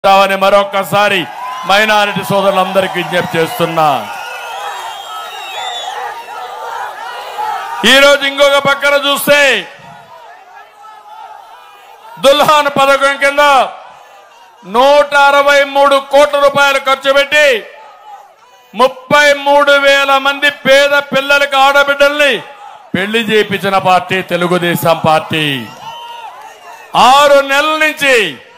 అని మరొక్కసారి మైనారిటీ సోదరులందరికీ విజ్ఞప్తి చేస్తున్నా ఈరోజు ఇంకొక పక్కన చూస్తే దుల్హాన్ పథకం కింద నూట అరవై మూడు కోట్ల రూపాయలు ఖర్చు పెట్టి ముప్పై మూడు వేల మంది పేద పిల్లలకి ఆడబిడ్డల్ని పెళ్లి చేయించిన పార్టీ తెలుగుదేశం పార్టీ ఆరు నెలల నుంచి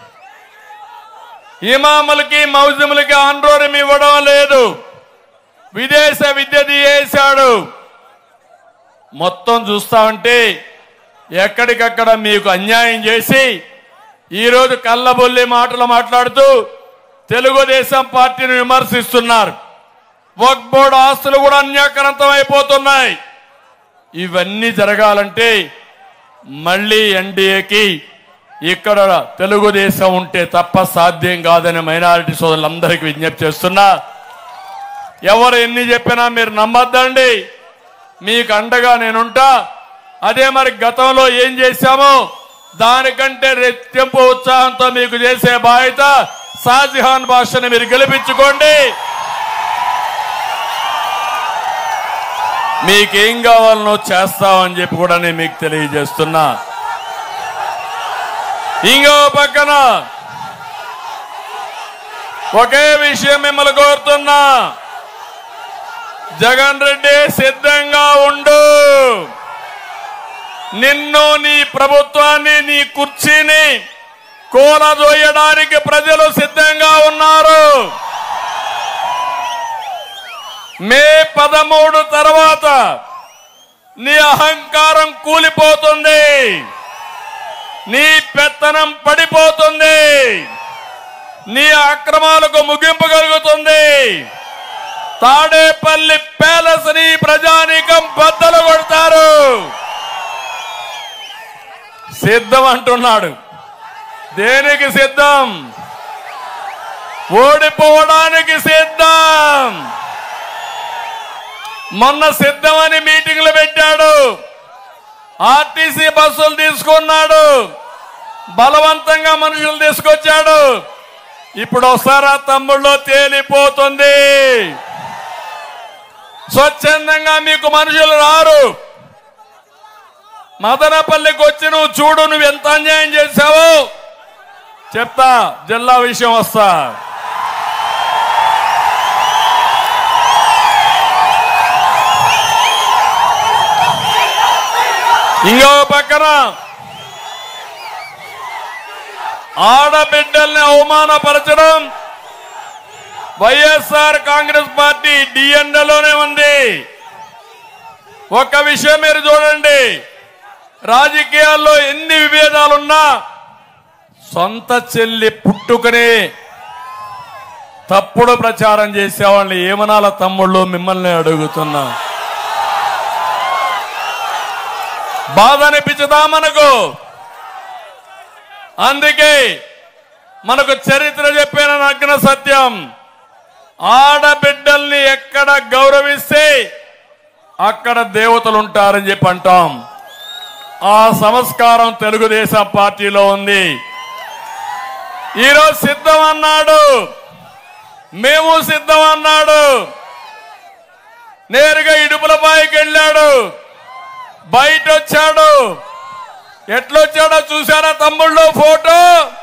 ఇమాములకి మౌజములకి ఆందోళన ఇవ్వడం లేదు విదేశ విద్య తీయేశాడు మొత్తం చూస్తా ఉంటే ఎక్కడికక్కడ మీకు అన్యాయం చేసి ఈరోజు కళ్ళబొల్లి మాటలు మాట్లాడుతూ తెలుగుదేశం పార్టీని విమర్శిస్తున్నారు వక్ బోర్డు ఆస్తులు కూడా అన్యాక్రాంతం అయిపోతున్నాయి ఇవన్నీ జరగాలంటే మళ్ళీ ఎన్డీఏకి ఇక్కడ తెలుగుదేశం ఉంటే తప్ప సాధ్యం కాదని మైనారిటీ సోదరులందరికీ విజ్ఞప్తి చేస్తున్నా ఎవరు ఎన్ని చెప్పినా మీరు నమ్మద్దండి మీకు అండగా నేనుంటా అదే మరి గతంలో ఏం చేశామో దానికంటే రెట్టింపు ఉత్సాహంతో మీకు చేసే బాధ్యత షాజహాన్ భాషని మీరు గెలిపించుకోండి మీకేం కావాలనో చేస్తామని చెప్పి కూడా నేను మీకు తెలియజేస్తున్నా ఇంకో పక్కన ఒకే విషయం మిమ్మల్ని కోరుతున్నా జగన్ రెడ్డి సిద్ధంగా ఉండు నిన్ను నీ ప్రభుత్వాన్ని నీ కుర్చీని కూలదోయడానికి ప్రజలు సిద్ధంగా ఉన్నారు మే పదమూడు తర్వాత నీ అహంకారం కూలిపోతుంది నీ పెత్తనం పడిపోతుంది నీ అక్రమాలకు ముగింపు కలుగుతుంది తాడేపల్లి ప్యాలెస్ ని ప్రజానీకం బద్దలు కొడతారు సిద్ధం అంటున్నాడు దేనికి సిద్ధం ఓడిపోవడానికి సిద్ధం మొన్న సిద్ధమని మీటింగ్లు పెట్టాడు ఆర్టీసీ బస్సులు తీసుకున్నాడు బలవంతంగా మనుషులు తీసుకొచ్చాడు ఇప్పుడు వస్తారా తమ్ముళ్ళు తేలిపోతుంది స్వచ్ఛందంగా మీకు మనుషులు రారు మదనపల్లికి వచ్చి నువ్వు చూడు నువ్వు ఎంత అన్యాయం చేశావో చెప్తా జిల్లా విషయం వస్తా ఇంకో పక్కన ఆడబిడ్డల్ని అవమానపరచడం వైఎస్ఆర్ కాంగ్రెస్ పార్టీ డిఎన్ఏలోనే ఉంది ఒక విషయం మీరు చూడండి రాజకీయాల్లో ఎన్ని విభేదాలున్నా సొంత చెల్లి పుట్టుకనే తప్పుడు ప్రచారం చేసేవాళ్ళని ఏమనాల తమ్ముళ్ళు మిమ్మల్ని అడుగుతున్నా బాధ అనిపించదా మనకు అందుకే మనకు చరిత్ర చెప్పిన నగ్న సత్యం ఆడబిడ్డల్ని ఎక్కడ గౌరవిస్తే అక్కడ దేవతలు ఉంటారని చెప్పి అంటాం ఆ సంస్కారం తెలుగుదేశం పార్టీలో ఉంది ఈరోజు సిద్ధం అన్నాడు మేము సిద్ధం అన్నాడు నేరుగా ఇడుపులపాయికి వెళ్ళాడు బయట వచ్చాడు ఎట్లొచ్చాడో చూసారా తమ్ముళ్ళు ఫోటో